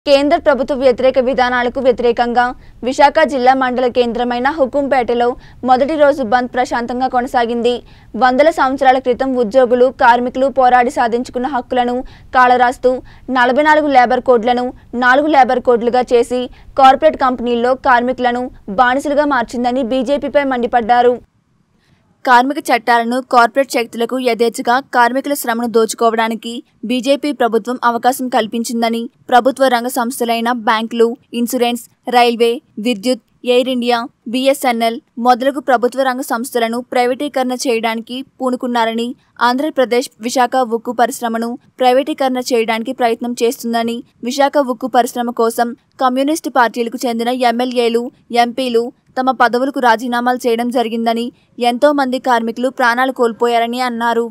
కేంద్ర ప్రభుత్వ వ్యతిరేక విధానాలకు వ్యతిరేకంగా విశాఖ జిల్లా మండల కేంద్రమైన హుకుంపేటలో మొదటి రోజు బంద్ ప్రశాంతంగా కొనసాగింది వందల సంవత్సరాల క్రితం ఉద్యోగులు కార్మికులు పోరాడి సాధించుకున్న హక్కులను కాళరాస్తూ నలభై నాలుగు లేబర్ కోడ్లను నాలుగు లేబర్ కోడ్లుగా చేసి కార్పొరేట్ కంపెనీల్లో కార్మికులను బానిసలుగా మార్చిందని బీజేపీపై మండిపడ్డారు కార్మిక చట్టాలను కార్పొరేట్ శక్తులకు యథేచ్ఛగా కార్మికుల శ్రమను దోచుకోవడానికి బీజేపీ ప్రభుత్వం అవకాశం కల్పించిందని ప్రభుత్వ రంగ సంస్థలైన బ్యాంకులు ఇన్సూరెన్స్ రైల్వే విద్యుత్ ఎయిర్ ఇండియా బిఎస్ఎన్ఎల్ మొదలగు ప్రభుత్వ రంగ సంస్థలను ప్రైవేటీకరణ చేయడానికి పూనుకున్నారని ఆంధ్రప్రదేశ్ విశాఖ ఉక్కు పరిశ్రమను ప్రైవేటీకరణ చేయడానికి ప్రయత్నం చేస్తుందని విశాఖ ఉక్కు పరిశ్రమ కోసం కమ్యూనిస్టు పార్టీలకు చెందిన ఎమ్మెల్యేలు ఎంపీలు తమ పదవులకు రాజీనామాలు చేయడం జరిగిందని ఎంతో మంది కార్మికులు ప్రాణాలు కోల్పోయారని అన్నారు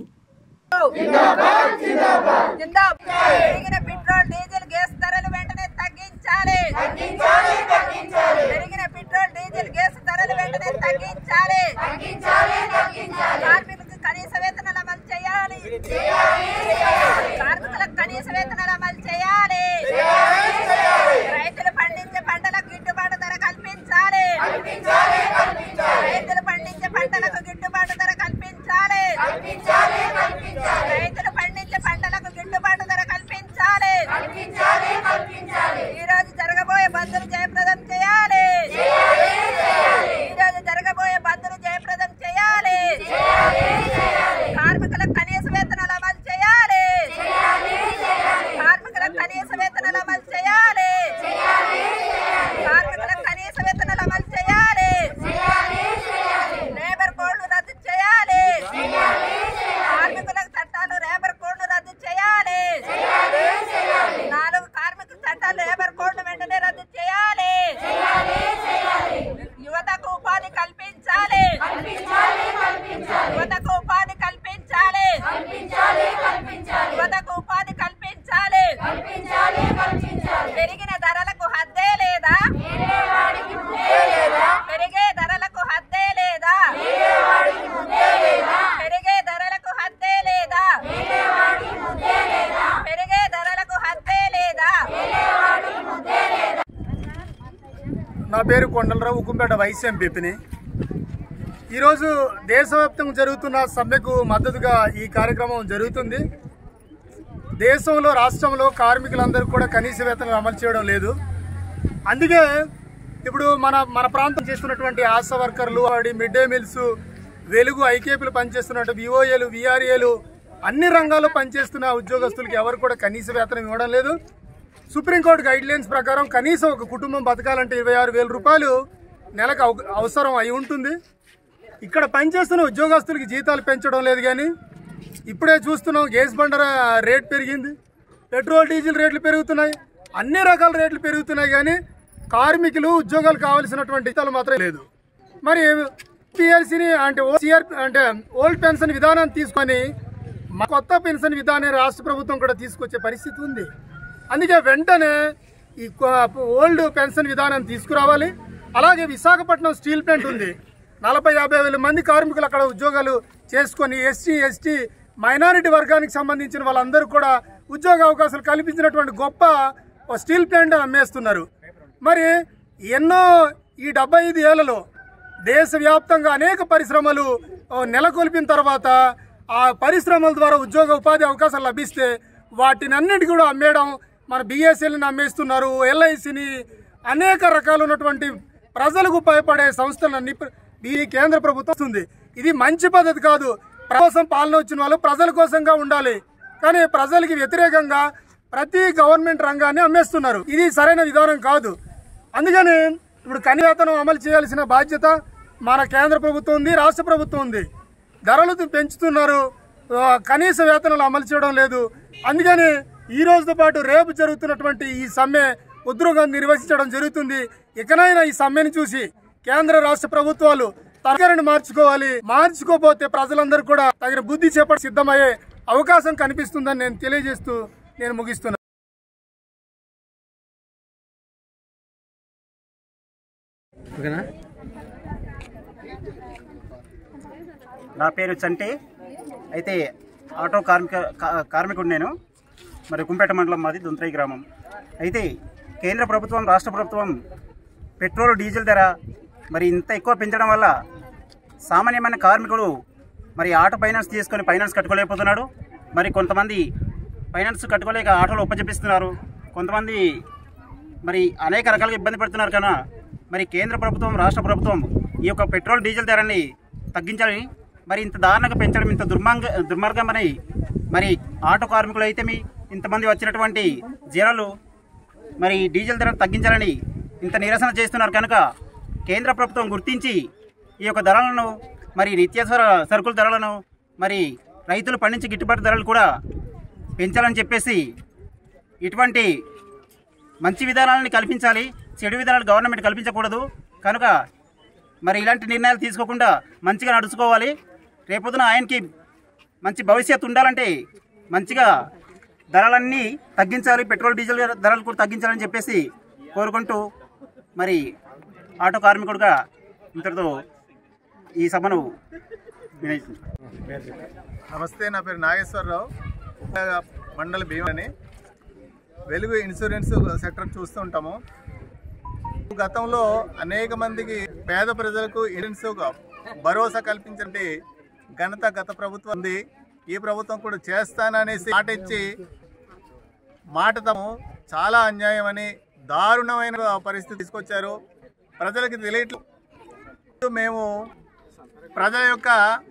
జిందాబాద్ పెరిగిన పెట్రోల్ డీజిల్ గ్యాస్ ధరలు వెంటనే తగ్గించాలి పెరిగిన పెట్రోల్ డీజిల్ గ్యాస్ ధరలు వెంటనే తగ్గించాలి కార్మికులకు కనీస వేతనాలు అమలు చేయాలి కార్మికులకు కనీస వేతనాలు అమలు చేయాలి రైతులు పండించే పంటలకు గిట్టుబాటు ధర కల్పించాలి రైతులు పండించే పంటలకు గిట్టుబాటు ధర కల్పించాలి రైతులు పండించే పంటలకు గిట్టుబాటు ధర కల్పించాలి ఈ రోజు జరగబోయే బంధులు జయప్రదం చేయాలి ఈ రోజు జరగబోయే బంధులు జయప్రదం చేయాలి కార్మికులకు కనీస వేతనాలు అమలు చేయాలి కార్మికులకు కనీస వేతనాలు అమలు చేయాలి కార్మికులకు కనీస వేతనాలు అమలు చేయాలి లేబర్ కోడ్లు రద్దు చేయాలి కార్మికులకు చట్టాలు లేబర్ కోడ్లు రద్దు చేయాలి నాలుగు కార్మిక చట్టాలు లేబర్ కోడ్లు వెంటనే రద్దు చేయాలి యువతకు ఉపాధి కల్పించాలి యువతకు ఉపాధి కల్పించాలి యువతకు ఉపాధి కల్పించాలి పెరిగిన ధరలకు హద్దే లేదా పెరిగే ధరలకు హద్దే లేదా పెరిగే ధరలకు హద్దే లేదా పెరిగే ధరలకు హద్దే లేదా నా పేరు కొండలరావు ఉక్కుంపేట వైస్ ఎంపీని ఈరోజు దేశవ్యాప్తంగా జరుగుతున్న సమ్మెకు మద్దతుగా ఈ కార్యక్రమం జరుగుతుంది దేశంలో రాష్ట్రంలో కార్మికులందరూ కూడా కనీస వేతనాలు అమలు చేయడం లేదు అందుకే ఇప్పుడు మన మన ప్రాంతం చేస్తున్నటువంటి ఆశా వర్కర్లు వాడి మిడ్ డే మీల్స్ వెలుగు ఐకేపీలు పనిచేస్తున్నట్టు విఓఏలు విఆర్ఏలు అన్ని రంగాల్లో పనిచేస్తున్న ఉద్యోగస్తులకి ఎవరు కూడా కనీస వేతనం ఇవ్వడం లేదు సుప్రీంకోర్టు గైడ్ లైన్స్ ప్రకారం కనీసం ఒక కుటుంబం బతకాలంటే ఇరవై ఆరు వేల రూపాయలు నెలకు అవ- అవసరం అయి ఉంటుంది ఇక్కడ పనిచేస్తున్న ఉద్యోగస్తులకి జీతాలు పెంచడం లేదు కానీ ఇప్పుడే చూస్తున్నాం గ్యాస్ బండర రేట్ పెరిగింది పెట్రోల్ డీజిల్ రేట్లు పెరుగుతున్నాయి అన్ని రకాల రేట్లు పెరుగుతున్నాయి కానీ కార్మికులు ఉద్యోగాలు కావాల్సినటువంటి జీతాలు మాత్రం లేదు మరి పిఎల్సీని అంటే ఓసీఆర్ అంటే ఓల్డ్ పెన్షన్ విధానాన్ని తీసుకొని మా కొత్త పెన్షన్ విధానాన్ని రాష్ట్ర ప్రభుత్వం కూడా తీసుకొచ్చే పరిస్థితి ఉంది అందుకే వెంటనే ఈ కొ- ఓల్డ్ పెన్షన్ విధానం తీసుకురావాలి అలాగే విశాఖపట్నం స్టీల్ ప్లాంట్ ఉంది నలభై యాభై వేల మంది కార్మికులు అక్కడ ఉద్యోగాలు చేసుకొని ఎస్సీ ఎస్టీ మైనారిటీ వర్గానికి సంబంధించిన వాళ్ళందరూ కూడా ఉద్యోగ అవకాశాలు కల్పించినటువంటి గొప్ప ఓ స్టీల్ ప్లాంట్ అమ్మేస్తున్నారు మరి ఎన్నో ఈ డెబ్బై ఐదు ఏళ్లలో దేశవ్యాప్తంగా అనేక పరిశ్రమలు ఓ, నెలకొల్పిన తర్వాత ఆ పరిశ్రమల ద్వారా ఉద్యోగ ఉపాధి అవకాశాలు లభిస్తే వాటిని అన్నిటి కూడా అమ్మేయడం మన బిఎస్ఎల్ని అమ్మేస్తున్నారు ఎల్ఐసిని అనేక రకాలు ఉన్నటువంటి ప్రజలకు ఉపయోగపడే సంస్థలన్నీ ప్ర- ఈ కేంద్ర ప్రభుత్వం వస్తుంది ఇది మంచి పద్ధతి కాదు కోసం పాలన వచ్చిన వాళ్ళు ప్రజల కోసంగా ఉండాలి కానీ ప్రజలకి వ్యతిరేకంగా ప్రతి గవర్నమెంట్ రంగాన్ని అమ్మేస్తున్నారు ఇది సరైన విధానం కాదు అందుకని ఇప్పుడు కని వేతనం అమలు చేయాల్సిన బాధ్యత మన కేంద్ర ప్రభుత్వం ఉంది రాష్ట్ర ప్రభుత్వం ఉంది ధరలు పెంచుతున్నారు ఆ, కనీస వేతనాలు అమలు చేయడం లేదు అందుకని ఈ రోజుతో పాటు రేపు జరుగుతున్నటువంటి ఈ సమ్మె ఉద్యోగం నిర్వహించడం జరుగుతుంది ఇకనైనా ఈ సమ్మెను చూసి కేంద్ర రాష్ట్ర ప్రభుత్వాలు తరగతిని మార్చుకోవాలి మార్చుకోపోతే ప్రజలందరూ కూడా తగిన బుద్ధి చేపట్టి సిద్ధమయ్యే అవకాశం కనిపిస్తుందని నేను తెలియజేస్తూ నేను ముగిస్తున్నాను ఓకేనా నా పేరు చంటి అయితే ఆటో కార్మిక కా- కార్మికుడు నేను మరి కుంపేట మండలం మాది దుంత్రై గ్రామం అయితే కేంద్ర ప్రభుత్వం రాష్ట్ర ప్రభుత్వం పెట్రోల్ డీజిల్ ధర మరి ఇంత ఎక్కువ పెంచడం వల్ల సామాన్యమైన కార్మికుడు మరి ఆటో ఫైనాన్స్ తీసుకొని ఫైనాన్స్ కట్టుకోలేకపోతున్నాడు మరి కొంతమంది ఫైనాన్స్ కట్టుకోలేక ఆటోలు ఉపజపిస్తున్నారు కొంతమంది మరి అనేక రకాలుగా ఇబ్బంది పడుతున్నారు కనుక మరి కేంద్ర ప్రభుత్వం రాష్ట్ర ప్రభుత్వం ఈ యొక్క పెట్రోల్ డీజిల్ ధరని తగ్గించాలని మరి ఇంత దారుణంగా పెంచడం ఇంత దుర్మార్గ దుర్మార్గమని మరి ఆటో కార్మికులు అయితేమి ఇంతమంది వచ్చినటువంటి జీరాలు మరి డీజిల్ ధరను తగ్గించాలని ఇంత నిరసన చేస్తున్నారు కనుక కేంద్ర ప్రభుత్వం గుర్తించి ఈ యొక్క ధరలను మరి నిత్యావసర సరుకుల ధరలను మరి రైతులు పండించే గిట్టుబాటు ధరలు కూడా పెంచాలని చెప్పేసి ఇటువంటి మంచి విధానాలను కల్పించాలి చెడు విధానాలు గవర్నమెంట్ కల్పించకూడదు కనుక మరి ఇలాంటి నిర్ణయాలు తీసుకోకుండా మంచిగా నడుచుకోవాలి రేపొద్దున ఆయనకి మంచి భవిష్యత్తు ఉండాలంటే మంచిగా ధరలన్నీ తగ్గించాలి పెట్రోల్ డీజిల్ ధరలు కూడా తగ్గించాలని చెప్పేసి కోరుకుంటూ మరి ఆటో కార్మికుడుగా ఇంతటితో ఈ సభను వినయిస్తున్నాను. నమస్తే నా పేరు నాగేశ్వరరావు ఉపయోగ మండల భీమని వెలుగు ఇన్సూరెన్స్ సెక్టర్ చూస్తూ ఉంటాము గతంలో అనేక మందికి పేద ప్రజలకు ఇన్సూరెన్స్ భరోసా కల్పించే ఘనత గత ప్రభుత్వం ఉంది ఈ ప్రభుత్వం కూడా చేస్తాననేసి మాట ఇచ్చి మాట తము చాలా అన్యాయం అని దారుణమైన పరిస్థితి తీసుకొచ్చారు ప్రజలకు తెలియట్లేదు మేము ప్రజల యొక్క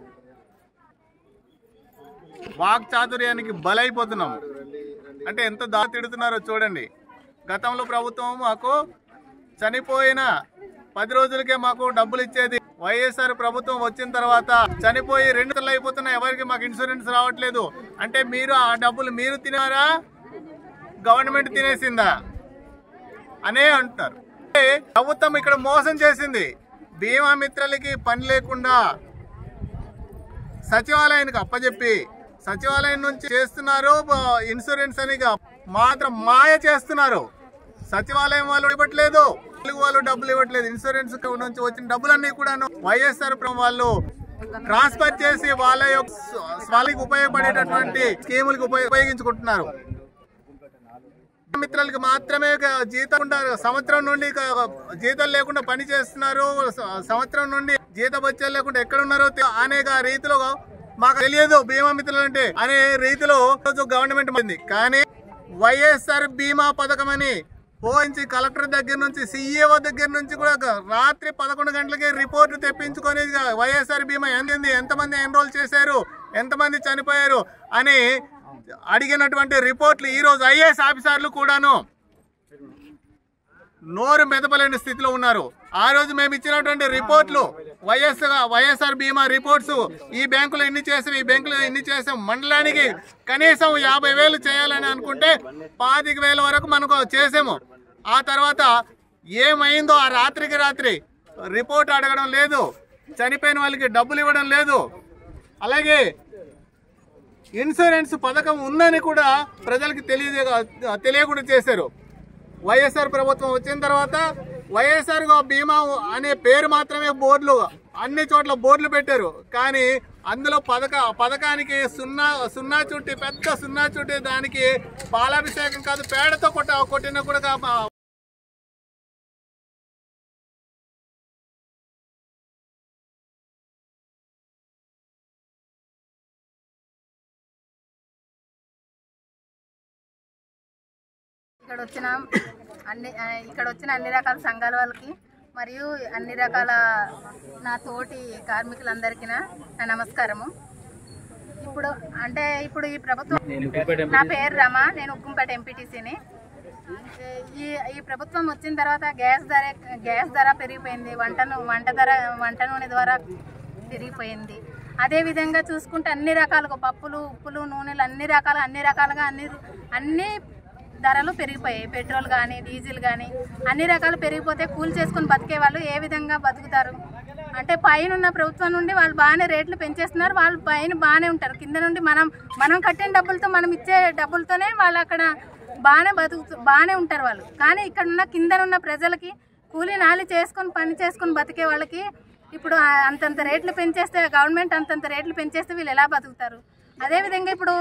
వాక్చాతుర్యానికి బలైపోతున్నాం అంటే ఎంత దా తిడుతున్నారో చూడండి గతంలో ప్రభుత్వం మాకు చనిపోయిన పది రోజులకే మాకు డబ్బులు ఇచ్చేది వైఎస్ఆర్ ప్రభుత్వం వచ్చిన తర్వాత చనిపోయి రెండు నెలలు అయిపోతున్నా ఎవరికి మాకు ఇన్సూరెన్స్ రావట్లేదు అంటే మీరు ఆ డబ్బులు మీరు తినారా గవర్నమెంట్ తినేసిందా అనే అంటున్నారు అంటే ప్రభుత్వం ఇక్కడ మోసం చేసింది బీమా మిత్రులకి పని లేకుండా సచివాలయానికి అప్పచెప్పి సచివాలయం నుంచి చేస్తున్నారు బ- ఇన్సూరెన్స్ అని గా- మాత్రం మాయ చేస్తున్నారు సచివాలయం వాళ్ళు ఇవ్వట్లేదు తెలుగు వాళ్ళు డబ్బులు ఇవ్వట్లేదు ఇన్సూరెన్స్ నుంచి వచ్చిన డబ్బులన్నీ కూడా వైఎస్ఆర్ ప్రభుత్వం వాళ్ళు ట్రాన్స్ఫర్ చేసి వాళ్ళ యొక్క స్వ- వాళ్ళకి ఉపయోగపడేటటువంటి స్కీములకు ఉపయోగ- ఉపయోగించుకుంటున్నారు మిత్రులకి మాత్రమే ఒక జీతం ఉండాలి. సంవత్సరం నుండి ఇక జీతం లేకుండా పని చేస్తున్నారు స- సంవత్సరం నుండి జీతం వచ్చే లేకుండా ఎక్కడ ఉన్నారో తె- అనేక రీతిలో మాకు తెలియదు బీమా మిత్రులు అంటే అనే రీతిలో ఈరోజు గవర్నమెంట్ ఉంది కానీ వైఎస్ఆర్ బీమా పథకం అని పోయించి కలెక్టర్ దగ్గర నుంచి సీఈఓ దగ్గర నుంచి కూడా ఒక రాత్రి పదకొండు గంటలకి రిపోర్ట్ తెప్పించుకొని ఇక వైఎస్ఆర్ బీమా ఎంతింది ఎంతమంది ఎన్రోల్ చేశారు ఎంతమంది చనిపోయారు అని అడిగినటువంటి రిపోర్ట్లు ఈ రోజు ఐఏఎస్ ఆఫీసర్లు కూడాను నోరు మెదపలేని స్థితిలో ఉన్నారు ఆ రోజు మేము ఇచ్చినటువంటి రిపోర్ట్లు వైఎస్ వైఎస్ఆర్ బీమా రిపోర్ట్స్ ఈ బ్యాంకులో ఎన్ని చేసాం ఈ బ్యాంకులో ఎన్ని చేసాం మండలానికి కనీసం యాభై వేలు చేయాలని అనుకుంటే పాతిక వేల వరకు మనకు చేసాము ఆ తర్వాత ఏమైందో ఆ రాత్రికి రాత్రి రిపోర్ట్ అడగడం లేదు చనిపోయిన వాళ్ళకి డబ్బులు ఇవ్వడం లేదు అలాగే ఇన్సూరెన్స్ పథకం ఉందని కూడా ప్రజలకు తెలియజే తెలియకుండా చేశారు వైఎస్ఆర్ ప్రభుత్వం వచ్చిన తర్వాత వైఎస్ఆర్ బీమా అనే పేరు మాత్రమే బోర్డులు అన్ని చోట్ల బోర్డులు పెట్టారు కానీ అందులో పథక పథకానికి సున్నా సున్నా చుట్టి పెద్ద సున్నా చుట్టి దానికి పాలాభిషేకం కాదు పేడతో కొట్ట కొట్టిన కూడా కా- ఇక్కడ వచ్చిన అన్ని ఆ, ఇక్కడ వచ్చిన అన్ని రకాల సంఘాల వాళ్ళకి మరియు అన్ని రకాల నా తోటి కార్మికులందరికీ నా నమస్కారము ఇప్పుడు అంటే ఇప్పుడు ఈ ప్రభుత్వం నా పేరు రమ నేను ఉక్కుంపేట ఎంపీటీసీని ఈ ఈ ప్రభుత్వం వచ్చిన తర్వాత గ్యాస్ ధర గ్యాస్ ధర పెరిగిపోయింది వంట ను- వంట ధర వంట నూనె ద్వారా పెరిగిపోయింది అదే విధంగా చూసుకుంటే అన్ని రకాలుగా పప్పులు ఉప్పులు నూనెలు అన్ని రకాల అన్ని రకాలుగా అన్ని అన్ని ధరలు పెరిగిపోయాయి పెట్రోల్ కానీ డీజిల్ కానీ అన్ని రకాలు పెరిగిపోతే కూలి చేసుకొని బతికే వాళ్ళు ఏ విధంగా బతుకుతారు అంటే పైన ఉన్న ప్రభుత్వం నుండి వాళ్ళు బాగానే రేట్లు పెంచేస్తున్నారు వాళ్ళు పైన బాగానే ఉంటారు కింద నుండి మనం మనం కట్టిన డబ్బులతో మనం ఇచ్చే డబ్బులతోనే వాళ్ళు అక్కడ బాగానే బతుకు బాగానే ఉంటారు వాళ్ళు కానీ ఇక్కడ ఉన్న కింద ఉన్న ప్రజలకి కూలీ నాలి చేసుకొని పని చేసుకొని బతికే వాళ్ళకి ఇప్పుడు ఆ- అంతంత రేట్లు పెంచేస్తే గవర్నమెంట్ అంతంత రేట్లు పెంచేస్తే వీళ్ళు ఎలా బతుకుతారు అదేవిధంగా ఇప్పుడు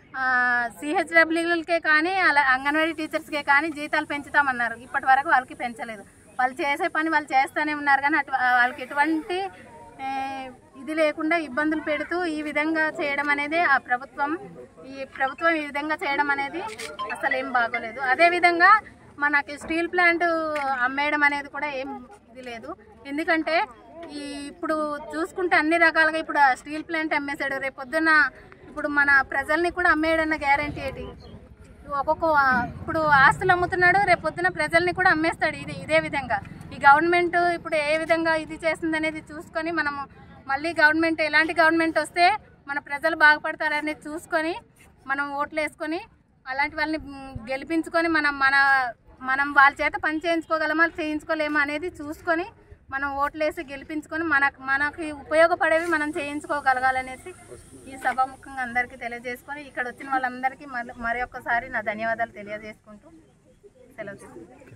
సిహెచ్డబ్ల్యూలకే కానీ అలా అంగన్వాడీ టీచర్స్కే కానీ జీతాలు పెంచుతామన్నారు ఇప్పటి వరకు వాళ్ళకి పెంచలేదు వాళ్ళు చేసే పని వాళ్ళు చేస్తూనే ఉన్నారు కానీ అటు వాళ్ళకి ఎటువంటి ఏ, ఇది లేకుండా ఇబ్బందులు పెడుతూ ఈ విధంగా చేయడం అనేది ఆ ప్రభుత్వం ఈ ప్రభుత్వం ఈ విధంగా చేయడం అనేది అసలు ఏం బాగోలేదు అదేవిధంగా మనకి స్టీల్ ప్లాంట్ అమ్మేయడం అనేది కూడా ఏం ఇది లేదు ఎందుకంటే ఈ ఇప్పుడు చూసుకుంటే అన్ని రకాలుగా ఇప్పుడు ఆ స్టీల్ ప్లాంట్ అమ్మేశాడు రేపు పొద్దున్న ఇప్పుడు మన ప్రజల్ని కూడా అమ్మేయడన్న గ్యారంటీ ఏంటి ఒక్కొక్క ఇప్పుడు ఆస్తులు అమ్ముతున్నాడు రేపు పొద్దున ప్రజల్ని కూడా అమ్మేస్తాడు ఇది ఇదే విధంగా ఈ గవర్నమెంట్ ఇప్పుడు ఏ విధంగా ఇది చేస్తుంది అనేది చూసుకొని మనము మళ్ళీ గవర్నమెంట్ ఎలాంటి గవర్నమెంట్ వస్తే మన ప్రజలు బాగుపడతారనేది చూసుకొని మనం ఓట్లు వేసుకొని అలాంటి వాళ్ళని మ్, గెలిపించుకొని మనం మన మనం వాళ్ళ చేత పని చేయించుకోగలమా చేయించుకోలేమా అనేది చూసుకొని మనం ఓట్లేసి గెలిపించుకొని మన మనకి ఉపయోగపడేవి మనం చేయించుకోగలగాలనేసి ఈ సభాముఖంగా అందరికీ తెలియజేసుకొని ఇక్కడ వచ్చిన వాళ్ళందరికీ మరి మరి ఒక్కసారి నా ధన్యవాదాలు తెలియజేసుకుంటూ సెలవు తీసుకుంటాను